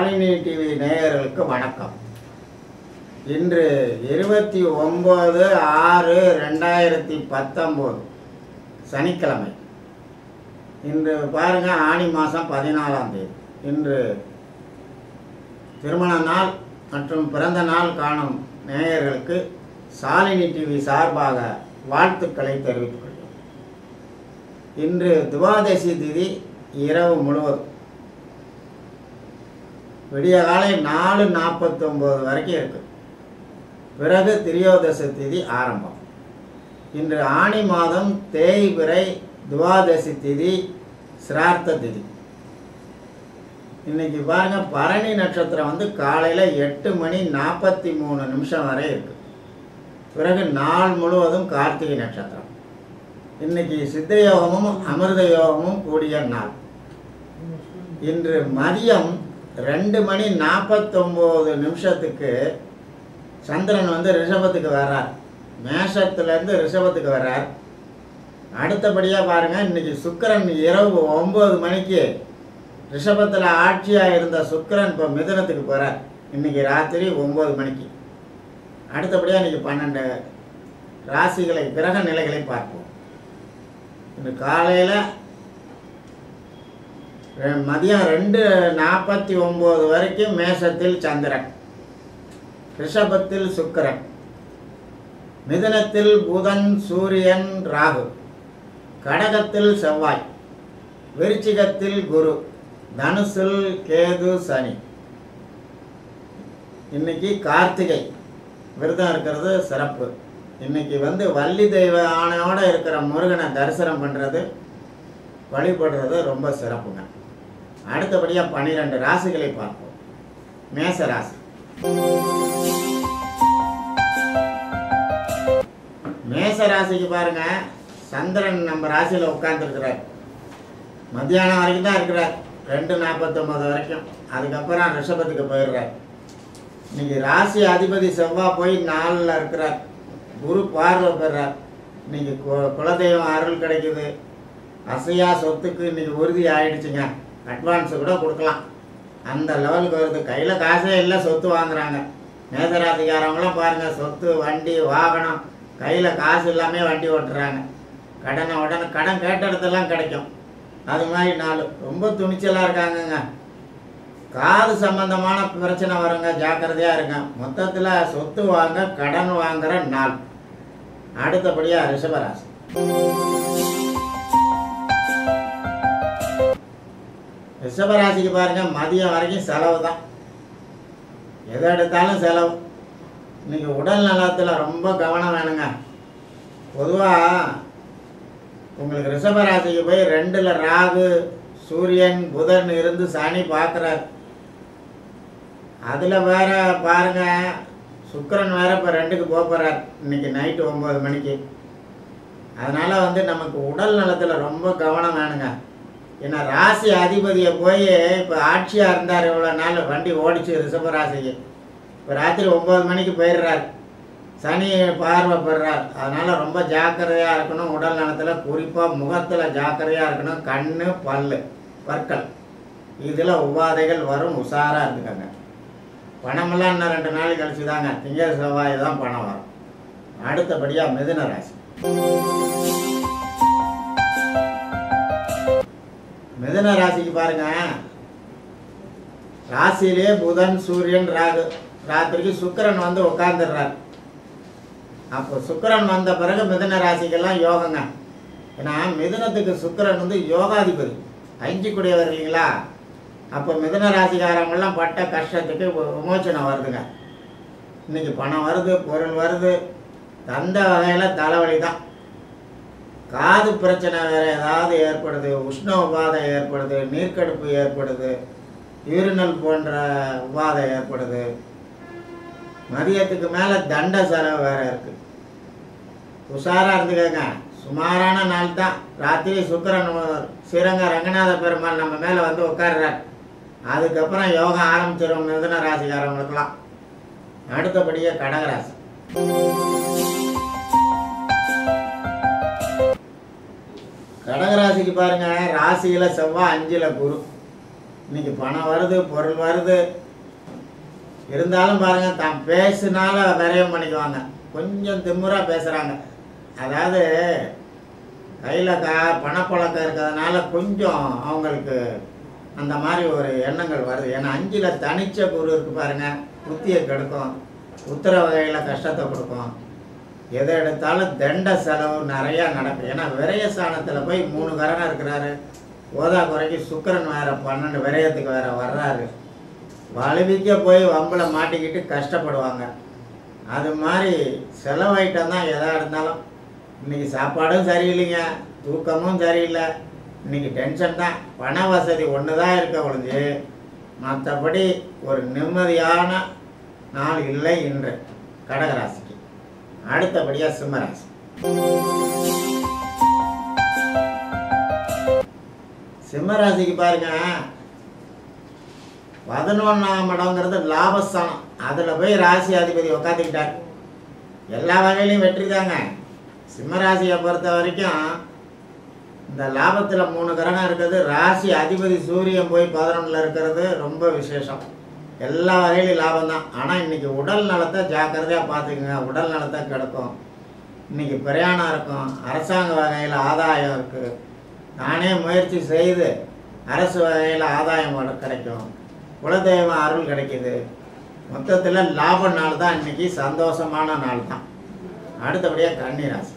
Shalini TV நேயர்களுக்கு வணக்கம் இன்று இருபத்தி ஒம்பது ஆறு ரெண்டாயிரத்தி பத்தொம்போது சனிக்கிழமை இன்று பாருங்க ஆணி மாதம் பதினாலாம் தேதி இன்று திருமண நாள் மற்றும் பிறந்த நாள் காணும் நேயர்களுக்கு சாலினி டிவி சார்பாக வாழ்த்துக்களை தெரிவித்துக் கொள்கிறோம் இன்று துவாதசி திதி இரவு முழுவதும் விடிய காலை நாலு நாற்பத்தொம்போது வரைக்கும் இருக்கு பிறகு திரியோதச திதி ஆரம்பம் இன்று ஆணி மாதம் தேய்பிறை துவாதசி திதி சிரார்த்த திதி இன்னைக்கு பாருங்க பரணி நட்சத்திரம் வந்து காலையில் எட்டு மணி நாற்பத்தி மூணு நிமிஷம் வரை இருக்கு பிறகு நாள் முழுவதும் கார்த்திகை நட்சத்திரம் இன்னைக்கு சித்த யோகமும் அமிர்த யோகமும் கூடிய நாள் இன்று மதியம் ரெண்டு மணி நாற்பத்தொம்போது நிமிஷத்துக்கு சந்திரன் வந்து ரிஷபத்துக்கு வர்றார் மேஷத்துலேருந்து ரிஷபத்துக்கு வர்றார் அடுத்தபடியாக பாருங்கள் இன்னைக்கு சுக்கிரன் இரவு ஒம்பது மணிக்கு ரிஷபத்தில் ஆட்சியாக இருந்த சுக்கிரன் இப்போ மிதுனத்துக்கு போகிறார் இன்னைக்கு ராத்திரி ஒம்பது மணிக்கு அடுத்தபடியாக இன்னைக்கு பன்னெண்டு ராசிகளை கிரக நிலைகளை பார்ப்போம் இன்று காலையில் ரெ- மதியம் ரெண்டு நாற்பத்தி ஒம்பது வரைக்கும் மேஷத்தில் சந்திரன் ரிஷபத்தில் சுக்கிரன் மிதுனத்தில் புதன் சூரியன் ராகு கடகத்தில் செவ்வாய் விருச்சிகத்தில் குரு தனுசில் கேது சனி இன்னைக்கு கார்த்திகை விரதம் இருக்கிறது சிறப்பு இன்னைக்கு வந்து வள்ளி தெய்வ ஆணையோட இருக்கிற முருகனை தரிசனம் பண்ணுறது வழிபடுறது ரொம்ப சிறப்புங்க அடுத்தபடியாக பன்னிரெண்டு ராசிகளை பார்ப்போம் மேச ராசி மேச ராசிக்கு பாருங்க சந்திரன் நம்ம ராசியில் உட்காந்துருக்கிறார் மத்தியானம் வரைக்கும் தான் இருக்கிறார் ரெண்டு நாற்பத்தொம்பது வரைக்கும் அதுக்கப்புறம் ரிஷபத்துக்கு போயிடுறார் இன்னைக்கு ராசி அதிபதி செவ்வாய் போய் நாலில் இருக்கிறார் குரு பார்வை பெறார் இன்னைக்கு கு- குலதெய்வம் அருள் கிடைக்குது அசையா சொத்துக்கு இன்னைக்கு உறுதி ஆயிடுச்சுங்க அட்வான்ஸ் கூட கொடுக்கலாம் அந்த லெவலுக்கு வருது கையில் காசே இல்லை சொத்து வாங்குறாங்க மேசராசிக்காரவங்களாம் பாருங்கள் சொத்து வண்டி வாகனம் கையில் காசு இல்லாமே வண்டி ஓட்டுறாங்க கடனை உடனே கடன் கேட்ட இடத்தெல்லாம் கிடைக்கும் அது மாதிரி நாள் ரொம்ப துணிச்சலாக இருக்காங்கங்க காது சம்பந்தமான பிரச்சனை வருங்க ஜாக்கிரதையாக இருங்க மொத்தத்தில் சொத்து வாங்க கடன் வாங்குற நாள் அடுத்தபடியாக ரிஷபராசி ரிஷபராசிக்கு பாருங்க மதியம் வரைக்கும் செலவு தான் எதை எடுத்தாலும் செலவு இன்னைக்கு உடல் நலத்தில் ரொம்ப கவனம் வேணுங்க பொதுவாக உங்களுக்கு ரிஷபராசிக்கு போய் ரெண்டில் ராகு சூரியன் புதன் இருந்து சனி பார்க்குறார் அதில் வேற பாருங்க சுக்கிரன் வேற இப்போ ரெண்டுக்கு போக போகிறார் இன்னைக்கு நைட்டு ஒம்பது மணிக்கு அதனால் வந்து நமக்கு உடல் நலத்தில் ரொம்ப கவனம் வேணுங்க ஏன்னா ராசி அதிபதியை போய் இப்போ ஆட்சியாக இருந்தார் இவ்வளோ நாள் வண்டி ஓடிச்சு ரிஷபராசிக்கு இப்போ ராத்திரி ஒம்பது மணிக்கு போயிடுறார் சனி பார்வைப்படுறார் அதனால் ரொம்ப ஜாக்கிரதையாக இருக்கணும் உடல் நலத்தில் குறிப்பாக முகத்தில் ஜாக்கிரதையாக இருக்கணும் கண் பல் பற்கள் இதில் உபாதைகள் வரும் உஷாராக இருந்துக்கங்க பணமெல்லாம் இன்னும் ரெண்டு நாள் கழிச்சு தாங்க திங்கள் செவ்வாய் தான் பணம் வரும் அடுத்தபடியாக மிதுன ராசி மிதுன ராசிக்கு பாருங்க ராசியிலே புதன் சூரியன் ராகு ராத்திரிக்கு சுக்கிரன் வந்து உட்காந்துடுறார் அப்போ சுக்கிரன் வந்த பிறகு மிதுன ராசிக்கெல்லாம் யோகங்க ஏன்னா மிதுனத்துக்கு சுக்கிரன் வந்து யோகாதிபதி அஞ்சு கூடியவர் இல்லைங்களா அப்போ மிதுன ராசிக்காரங்கெல்லாம் பட்ட கஷ்டத்துக்கு வி- விமோச்சனம் வருதுங்க இன்னைக்கு பணம் வருது பொருள் வருது தந்த வகையில் தலைவலி தான் காது பிரச்சனை வேற ஏதாவது ஏற்படுது உஷ்ண உபாதை ஏற்படுது நீர்க்கடுப்பு ஏற்படுது யூரினல் போன்ற உபாதை ஏற்படுது மதியத்துக்கு மேலே தண்ட செலவு வேற இருக்கு உஷாரா இருந்துக்கங்க சுமாரான நாள் தான் ராத்திரி சுக்கிரன் ஸ்ரீரங்க ரங்கநாத பெருமாள் நம்ம மேலே வந்து உட்கார்றார் அதுக்கப்புறம் யோகம் ஆரம்பிச்சிடும் மிதுன ராசிக்காரவங்களுக்குலாம் அடுத்தபடியாக கடகராசி கடகராசிக்கு பாருங்க ராசியில செவ்வாய் அஞ்சுல குரு இன்னைக்கு பணம் வருது பொருள் வருது இருந்தாலும் பாருங்க தான் பேசுனால விரயம் பண்ணிக்குவாங்க கொஞ்சம் திமுறா பேசுகிறாங்க அதாவது கையில் கா பணப்பழக்கம் இருக்கிறதுனால கொஞ்சம் அவங்களுக்கு அந்த மாதிரி ஒரு எண்ணங்கள் வருது ஏன்னா அஞ்சில் தனிச்ச குரு இருக்கு பாருங்க புத்தியை கெடுக்கும் உத்தர வகையில் கஷ்டத்தை கொடுக்கும் எதை எடுத்தாலும் தண்ட செலவு நிறையா நடக்கும் ஏன்னா விரய ஸ்தானத்தில் போய் மூணு கரணம் இருக்கிறாரு ஓதா குறைக்கு சுக்கிரன் வேற பன்னெண்டு விரயத்துக்கு வேற வர்றாரு வலுவிக்க போய் வம்பில் மாட்டிக்கிட்டு கஷ்டப்படுவாங்க அது மாதிரி செலவாயிட்டம் தான் எதா இருந்தாலும் இன்னைக்கு சாப்பாடும் சரியில்லைங்க தூக்கமும் சரியில்லை இன்னைக்கு டென்ஷன் தான் பண வசதி ஒன்று தான் இருக்க ஒழிஞ்சு மற்றபடி ஒரு நிம்மதியான நாள் இல்லை இன்று கடகராசிக்கு அடுத்தபடியாக சிம்மராசி சிம்மராசிக்கு பாருங்க பதினொன்றாம் இடங்கிறது லாபஸ்தானம் அதில் போய் ராசி அதிபதி உக்காந்துக்கிட்டார் எல்லா வகையிலையும் வெற்றி தாங்க சிம்மராசியை பொறுத்த வரைக்கும் இந்த லாபத்தில் மூணு கிரகம் இருக்கிறது ராசி அதிபதி சூரியன் போய் பதினொன்றில் இருக்கிறது ரொம்ப விசேஷம் எல்லா வகையிலும் லாபம் தான் ஆனால் இன்னைக்கு உடல் நலத்தை ஜாக்கிரதையாக பார்த்துக்குங்க உடல் நலத்தை கிடக்கும் இன்னைக்கு பிரயாணம் இருக்கும் அரசாங்க வகையில் ஆதாயம் இருக்குது நானே முயற்சி செய்து அரசு வகையில் ஆதாயம் வர- கிடைக்கும் குலதெய்வம் அருள் கிடைக்குது மொத்தத்தில் லாப நாள் தான் இன்னைக்கு சந்தோஷமான நாள் தான் அடுத்தபடியாக கன்னிராசி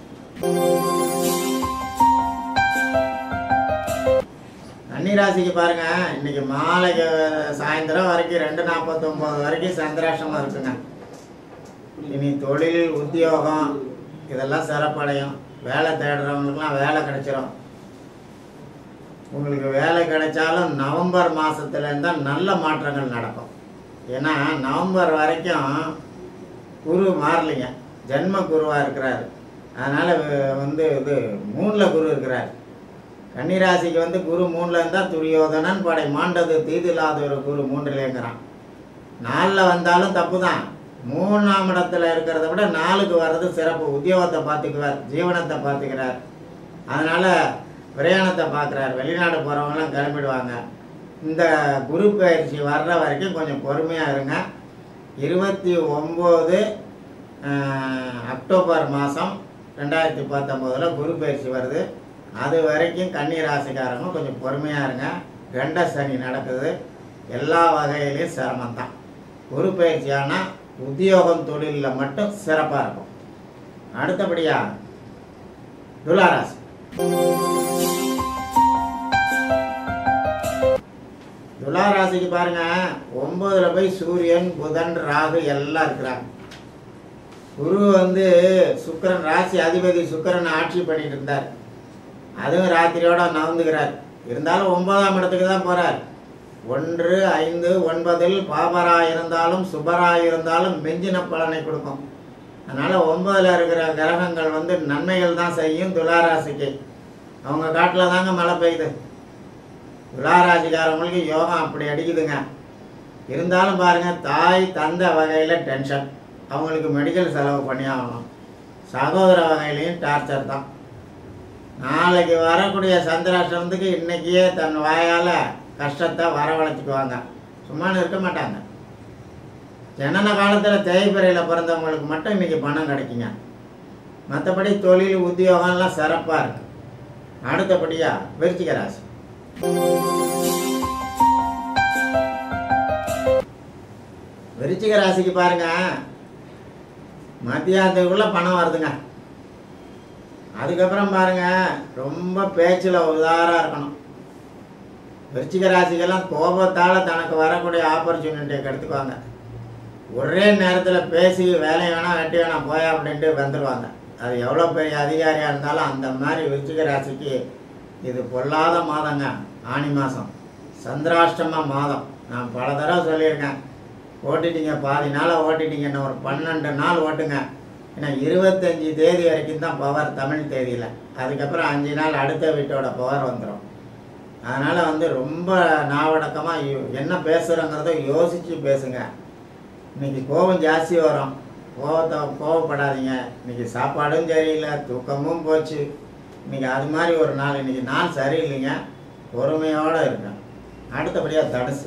கன்னிராசிக்கு பாருங்க இன்னைக்கு மாலைக்கு சாயந்தரம் வரைக்கும் ரெண்டு நாற்பத்தொம்போது வரைக்கும் சந்திராஷ்டமம் இருக்குங்க இனி தொழில் உத்தியோகம் இதெல்லாம் சிறப்படையும் வேலை தேடுறவங்களுக்குலாம் வேலை கிடைச்சிரும் உங்களுக்கு வேலை கிடைச்சாலும் நவம்பர் மாதத்துலேருந்து தான் நல்ல மாற்றங்கள் நடக்கும் ஏன்னா நவம்பர் வரைக்கும் குரு மாறலைங்க ஜென்ம குருவாக இருக்கிறாரு அதனால் வந்து இது மூணில் குரு இருக்கிறார் கன்னிராசிக்கு வந்து குரு மூணில் இருந்தால் துரியோதனன் படை மாண்டது தீதில்லாத ஒரு குரு மூன்றிலேங்கிறான் நாலில் வந்தாலும் தப்பு தான் மூணாம் இடத்துல இருக்கிறத விட நாலுக்கு வர்றது சிறப்பு உத்தியோகத்தை பார்த்துக்குவார் ஜீவனத்தை பார்த்துக்கிறார் அதனால் பிரயாணத்தை பார்க்குறார் வெளிநாடு போகிறவங்களாம் கிளம்பிடுவாங்க இந்த குரு பயிற்சி வர்ற வரைக்கும் கொஞ்சம் பொறுமையாக இருங்க இருபத்தி ஒம்பது அக்டோபர் மாதம் ரெண்டாயிரத்தி பத்தொம்போதில் குரு பயிற்சி வருது அது வரைக்கும் கன்னி ராசிக்காரங்க கொஞ்சம் பொறுமையாக இருங்க கண்ட சனி நடக்குது எல்லா வகையிலையும் சிரமம் தான் குரு பயிற்சி ஆனால் உத்தியோகம் தொழிலில் மட்டும் சிறப்பாக இருக்கும் அடுத்தபடியாக துளாராசி துளாராசிக்கு பாருங்க ஒன்பதுல போய் சூரியன் புதன் ராகு எல்லாம் இருக்கிறாங்க குரு வந்து சுக்கிரன் ராசி அதிபதி சுக்கிரன் ஆட்சி பண்ணிட்டு இருந்தார் அதுவும் ராத்திரியோட நவந்துக்கிறார் இருந்தாலும் ஒன்பதாம் இடத்துக்கு தான் போறார் ஒன்று ஐந்து ஒன்பதில் பாபராக இருந்தாலும் சுபராக இருந்தாலும் மெஞ்சின பலனை கொடுக்கும் அதனால ஒன்பதுல இருக்கிற கிரகங்கள் வந்து நன்மைகள் தான் செய்யும் துளாராசிக்கு அவங்க காட்டில் தாங்க மழை பெய்யுது துளாராசிக்காரங்களுக்கு யோகம் அப்படி அடிக்குதுங்க இருந்தாலும் பாருங்க தாய் தந்த வகையில் டென்ஷன் அவங்களுக்கு மெடிக்கல் செலவு பண்ணி ஆகணும் சகோதர வகையிலையும் டார்ச்சர் தான் நாளைக்கு வரக்கூடிய சந்திராஷ்டிரமத்துக்கு இன்னைக்கே தன் வாயால் கஷ்டத்தை வரவழைச்சிக்குவாங்க சும்மானு இருக்க மாட்டாங்க ஜனன காலத்தில் தேய்பிறையில் பிறந்தவங்களுக்கு மட்டும் இன்னைக்கு பணம் கிடைக்குங்க மற்றபடி தொழில் உத்தியோகம்லாம் சிறப்பாக இருக்கு அடுத்தபடியாக விருச்சிக ராசி விருச்சிக ராசிக்கு பாருங்க மத்தியானத்துக்குள்ள பணம் வருதுங்க அதுக்கப்புறம் பாருங்க ரொம்ப பேச்சில் உதாரா இருக்கணும் விருச்சிக ராசிக்கெல்லாம் கோபத்தால் தனக்கு வரக்கூடிய ஆப்பர்ச்சுனிட்டியை கெடுத்துக்குவாங்க ஒரே நேரத்தில் பேசி வேலை வேணாம் வெட்டி வேணாம் போயா அப்படின்ட்டு வந்துடுவாங்க அது எவ்வளோ பெரிய அதிகாரியாக இருந்தாலும் அந்த மாதிரி விருச்சிக ராசிக்கு இது பொல்லாத மாதங்க ஆனி மாதம் சந்திராஷ்டம மாதம் நான் பல தடவை சொல்லியிருக்கேன் ஓட்டிட்டீங்க பாதி நாளாக ஓட்டிட்டீங்க இன்னும் ஒரு பன்னெண்டு நாள் ஓட்டுங்க ஏன்னா இருபத்தஞ்சி தேதி வரைக்கும் தான் பவர் தமிழ் தேதியில் அதுக்கப்புறம் அஞ்சு நாள் அடுத்த வீட்டோட பவர் வந்துடும் அதனால் வந்து ரொம்ப நாவடக்கமாக என்ன பேசுகிறோங்கிறத யோசித்து பேசுங்க இன்னைக்கு கோபம் ஜாஸ்தி வரும் கோபத்தை கோவப்படாதீங்க இன்னைக்கு சாப்பாடும் சரியில்லை தூக்கமும் போச்சு இன்னைக்கு அது மாதிரி ஒரு நாள் இன்னைக்கு நாள் சரியில்லைங்க பொறுமையோடு இருங்க அடுத்தபடியாக தனுசு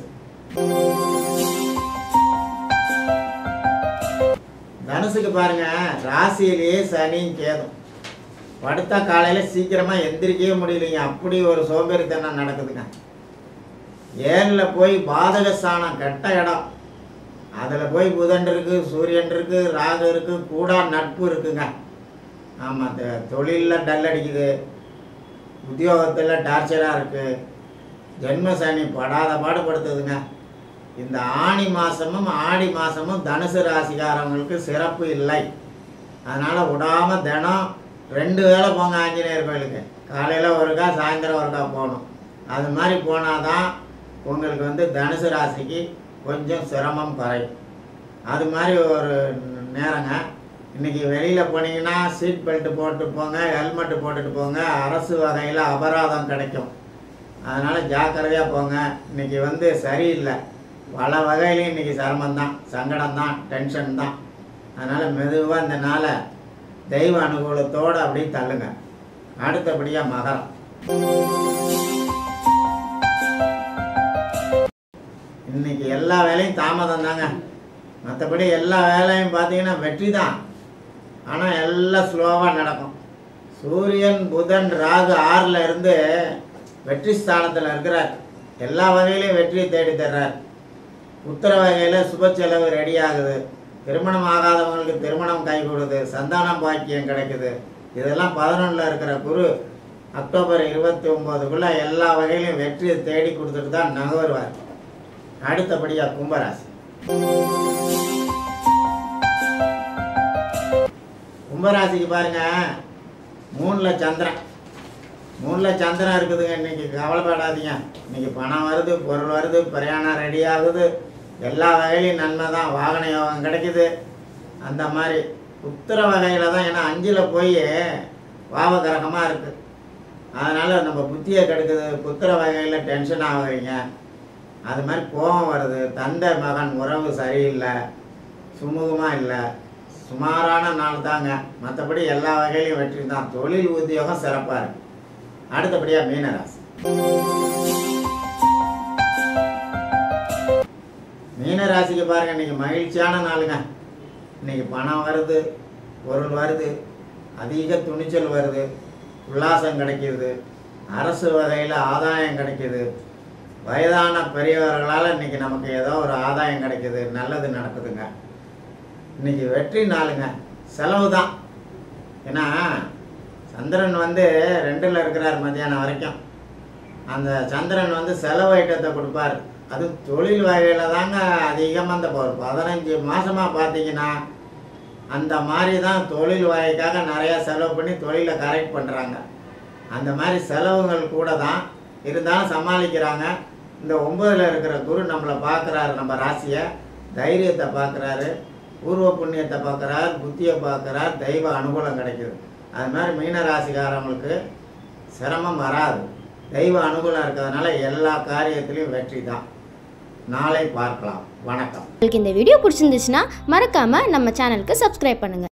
தனுசுக்கு பாருங்க ராசியிலேயே சனியும் கேதும் படுத்தா காலையில் சீக்கிரமாக எந்திரிக்கவே முடியலைங்க அப்படி ஒரு சோம்பேறித்தனம் நடக்குதுங்க ஏழில் போய் பாதக ஸ்தானம் கெட்ட இடம் அதில் போய் புதன் இருக்கு சூரியன் இருக்கு ராகு இருக்கு கூடா நட்பு இருக்குங்க ஆமாம் தொழிலில் டல் அடிக்குது உத்தியோகத்தில் டார்ச்சராக இருக்குது ஜென்ம சனி படாத பாடுபடுத்துதுங்க இந்த ஆணி மாதமும் ஆடி மாதமும் தனுசு ராசிக்காரவங்களுக்கு சிறப்பு இல்லை அதனால் விடாமல் தினம் ரெண்டு வேளை போங்க ஆஞ்சநேயர் கோயிலுக்கு காலையில் ஒருக்கா சாயந்தரம் ஒருக்கா போகணும் அது மாதிரி போனால் தான் உங்களுக்கு வந்து தனுசு ராசிக்கு கொஞ்சம் சிரமம் குறையும் அது மாதிரி ஒரு நேரங்க இன்றைக்கி வெளியில் போனீங்கன்னா சீட் பெல்ட் போட்டு போங்க ஹெல்மெட்டு போட்டுட்டு போங்க அரசு வகையில் அபராதம் கிடைக்கும் அதனால் ஜாக்கிரதையாக போங்க இன்றைக்கி வந்து சரியில்லை பல வகையிலையும் இன்றைக்கி சிரமம்தான் சங்கடம் தான் டென்ஷன் தான் அதனால் மெதுவாக இந்த நாளை தெய்வ அனுகூலத்தோடு அப்படியே தள்ளுங்க அடுத்தபடியாக மகரம் இன்னைக்கு எல்லா வேலையும் தாமதம் தாங்க மற்றபடி எல்லா வேலையும் பார்த்தீங்கன்னா வெற்றி தான் ஆனால் எல்லாம் ஸ்லோவாக நடக்கும் சூரியன் புதன் ராகு ஆறில் இருந்து வெற்றி ஸ்தானத்தில் இருக்கிறார் எல்லா வகையிலையும் வெற்றியை தேடி தர்றார் உத்தர வகையில் சுப செலவு ரெடி ஆகுது திருமணம் ஆகாதவங்களுக்கு திருமணம் கைகூடுது சந்தானம் பாக்கியம் கிடைக்குது இதெல்லாம் பதினொன்றில் இருக்கிற குரு அக்டோபர் இருபத்தி ஒம்போதுக்குள்ளே எல்லா வகையிலையும் வெற்றியை தேடி கொடுத்துட்டு தான் நகருவார் அடுத்தபடியாக கும்பராசி கும்பராசிக்கு பாருங்க மூணில் சந்திரன் மூணில் சந்திரன் இருக்குதுங்க இன்னைக்கு கவலைப்படாதீங்க இன்னைக்கு பணம் வருது பொருள் வருது பிரயாணம் ரெடி ஆகுது எல்லா வகையிலையும் நன்மை தான் வாகன யோகம் கிடைக்குது அந்த மாதிரி உத்தர வகையில் தான் ஏன்னா அஞ்சில் போய் பாவகரகமாக இருக்குது அதனால் நம்ம புத்தியை கெடுக்குது புத்திர வகையில் டென்ஷன் ஆகுறீங்க அது மாதிரி கோபம் வருது தந்தை மகன் உறவு சரியில்லை சுமூகமாக இல்லை சுமாரான நாள் தாங்க மற்றபடி எல்லா வகையிலையும் வெற்றி தான் தொழில் உத்தியோகம் சிறப்பாக இருக்கு அடுத்தபடியாக மீனராசி மீனராசிக்கு பாருங்க இன்னைக்கு மகிழ்ச்சியான நாளுங்க இன்னைக்கு பணம் வருது பொருள் வருது அதிக துணிச்சல் வருது உல்லாசம் கிடைக்கிது அரசு வகையில் ஆதாயம் கிடைக்கிது வயதான பெரியவர்களால் இன்னைக்கு நமக்கு ஏதோ ஒரு ஆதாயம் கிடைக்குது நல்லது நடக்குதுங்க இன்னைக்கு வெற்றி நாளுங்க செலவு தான் ஏன்னா சந்திரன் வந்து ரெண்டில் இருக்கிறார் மத்தியானம் வரைக்கும் அந்த சந்திரன் வந்து செலவு ஐட்டத்தை கொடுப்பார் அது தொழில் வகையில் தாங்க அதிகமாக அந்த ஒரு பதினஞ்சு மாதமாக பார்த்தீங்கன்னா அந்த மாதிரி தான் தொழில் வகைக்காக நிறையா செலவு பண்ணி தொழிலை கரெக்ட் பண்ணுறாங்க அந்த மாதிரி செலவுகள் கூட தான் இருந்தாலும் சமாளிக்கிறாங்க இந்த ஒம்பதில் இருக்கிற குரு நம்மளை பார்க்குறாரு நம்ம ராசியை தைரியத்தை பார்க்குறாரு பூர்வ புண்ணியத்தை பார்க்குறார் புத்தியை பார்க்குறார் தெய்வ அனுகூலம் கிடைக்குது அது மாதிரி மீன ராசிக்காரங்களுக்கு சிரமம் வராது தெய்வ அனுகூலம் இருக்கிறதுனால எல்லா காரியத்திலையும் வெற்றி தான் நாளை பார்க்கலாம் வணக்கம் உங்களுக்கு இந்த வீடியோ பிடிச்சிருந்துச்சுன்னா மறக்காமல் நம்ம சேனலுக்கு சப்ஸ்கிரைப் பண்ணுங்கள்